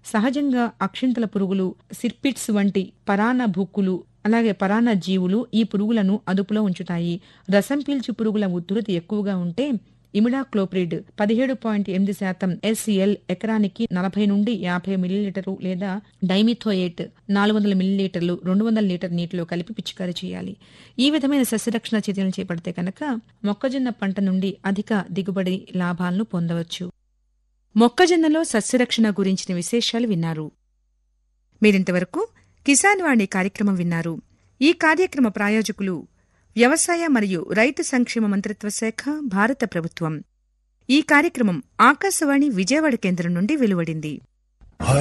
సహజంగా అక్షింతల పురుగులు సిర్పిట్స్ వంటి పరాన్న భుక్కులు అలాగే పరాన్న జీవులు ఈ పురుగులను అదుపులో ఉంచుతాయి రసం పీల్చి పురుగుల ఉధృతి ఎక్కువగా ఉంటే ఇమిడాక్లోప్రిడ్ పదిహేడు పాయింట్ ఎనిమిది శాతం ఎస్సిఎల్ ఎకరానికి నలభై నుండి యాభై మిల్లీలీటరు లేదా డైమిథోయేట్ నాలుగు వందల మిల్లీలీటర్లు రెండు వందల లీటర్ నీటిలో కలిపి పిచికారీ చేయాలి ఈ విధమైన సస్యరక్షణ చర్యలు చేపడితే కనుక మొక్కజొన్న పంట నుండి అధిక దిగుబడి లాభాలను పొందవచ్చు మొక్కజొన్నలో సస్యరక్షణ గురించిన విశేషాలు విన్నారు మీరింతవరకు కిసాన్ వాణి కార్యక్రమం విన్నారు ఈ కార్యక్రమ ప్రాయోజకులు వ్యవసాయ మరియు రైతు సంక్షేమ మంత్రిత్వ శాఖ భారత ప్రభుత్వం ఈ కార్యక్రమం ఆకాశవాణి విజయవాడ కేంద్రం నుండి వెలువడింది